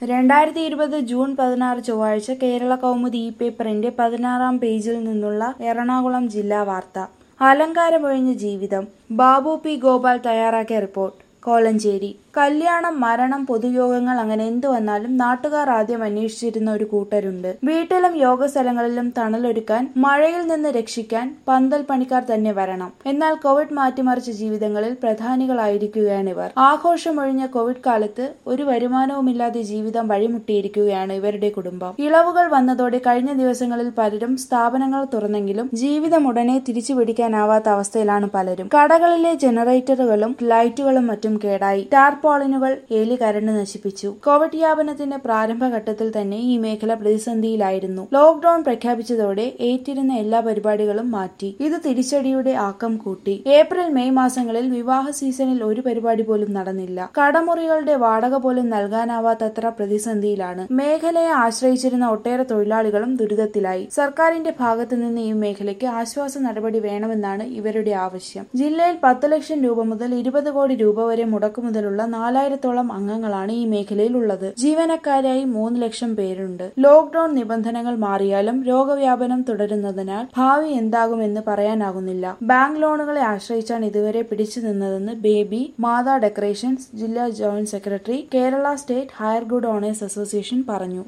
രണ്ടായിരത്തി ഇരുപത് ജൂൺ പതിനാറ് ചൊവ്വാഴ്ച കേരള കൗമുദി ഈ പേപ്പറിന്റെ പതിനാറാം പേജിൽ നിന്നുള്ള എറണാകുളം ജില്ലാ വാർത്ത അലങ്കാരമൊഴിഞ്ഞ ജീവിതം ബാബു പി ഗോപാൽ തയ്യാറാക്കിയ റിപ്പോർട്ട് കോലഞ്ചേരി കല്യാണം മരണം പൊതുയോഗങ്ങൾ അങ്ങനെ എന്തു വന്നാലും നാട്ടുകാർ ആദ്യം അന്വേഷിച്ചിരുന്ന ഒരു കൂട്ടരുണ്ട് വീട്ടിലും യോഗസ്ഥലങ്ങളിലും തണലൊരുക്കാൻ മഴയിൽ നിന്ന് രക്ഷിക്കാൻ പന്തൽ പണിക്കാർ തന്നെ വരണം എന്നാൽ കോവിഡ് മാറ്റിമറിച്ച ജീവിതങ്ങളിൽ പ്രധാനികളായിരിക്കുകയാണിവർ ആഘോഷമൊഴിഞ്ഞ കോവിഡ് കാലത്ത് ഒരു വരുമാനവുമില്ലാതെ ജീവിതം വഴിമുട്ടിയിരിക്കുകയാണ് ഇവരുടെ കുടുംബം ഇളവുകൾ വന്നതോടെ കഴിഞ്ഞ ദിവസങ്ങളിൽ പലരും സ്ഥാപനങ്ങൾ തുറന്നെങ്കിലും ജീവിതം ഉടനെ തിരിച്ചു പിടിക്കാനാവാത്ത അവസ്ഥയിലാണ് പലരും കടകളിലെ ജനറേറ്ററുകളും ലൈറ്റുകളും മറ്റും കേടായി ടാർപോളിനുകൾ എലി കരണ്ട് നശിപ്പിച്ചു കോവിഡ് വ്യാപനത്തിന്റെ പ്രാരംഭഘട്ടത്തിൽ തന്നെ ഈ മേഖല പ്രതിസന്ധിയിലായിരുന്നു ലോക്ഡൌൺ പ്രഖ്യാപിച്ചതോടെ ഏറ്റിരുന്ന എല്ലാ പരിപാടികളും മാറ്റി ഇത് തിരിച്ചടിയുടെ ആക്കം കൂട്ടി ഏപ്രിൽ മെയ് മാസങ്ങളിൽ വിവാഹ സീസണിൽ ഒരു പരിപാടി പോലും നടന്നില്ല കടമുറികളുടെ വാടക പോലും നൽകാനാവാത്തത്ര പ്രതിസന്ധിയിലാണ് മേഖലയെ ആശ്രയിച്ചിരുന്ന ഒട്ടേറെ തൊഴിലാളികളും ദുരിതത്തിലായി സർക്കാരിന്റെ ഭാഗത്തു നിന്ന് ഈ മേഖലയ്ക്ക് ആശ്വാസ നടപടി വേണമെന്നാണ് ഇവരുടെ ആവശ്യം ജില്ലയിൽ പത്ത് ലക്ഷം രൂപ മുതൽ ഇരുപത് കോടി രൂപ വരെ മുടക്കുമുതലുള്ള നാലായിരത്തോളം അംഗങ്ങളാണ് ഈ മേഖലയിൽ ഉള്ളത് ജീവനക്കാരായി മൂന്ന് ലക്ഷം പേരുണ്ട് ലോക്ഡൌൺ നിബന്ധനകൾ മാറിയാലും രോഗവ്യാപനം തുടരുന്നതിനാൽ ഭാവി എന്താകുമെന്ന് പറയാനാകുന്നില്ല ബാങ്ക് ലോണുകളെ ആശ്രയിച്ചാണ് ഇതുവരെ പിടിച്ചു നിന്നതെന്ന് ബേബി മാതാ ഡെക്കറേഷൻസ് ജില്ലാ joint secretary Kerala state hire good owners association പറഞ്ഞു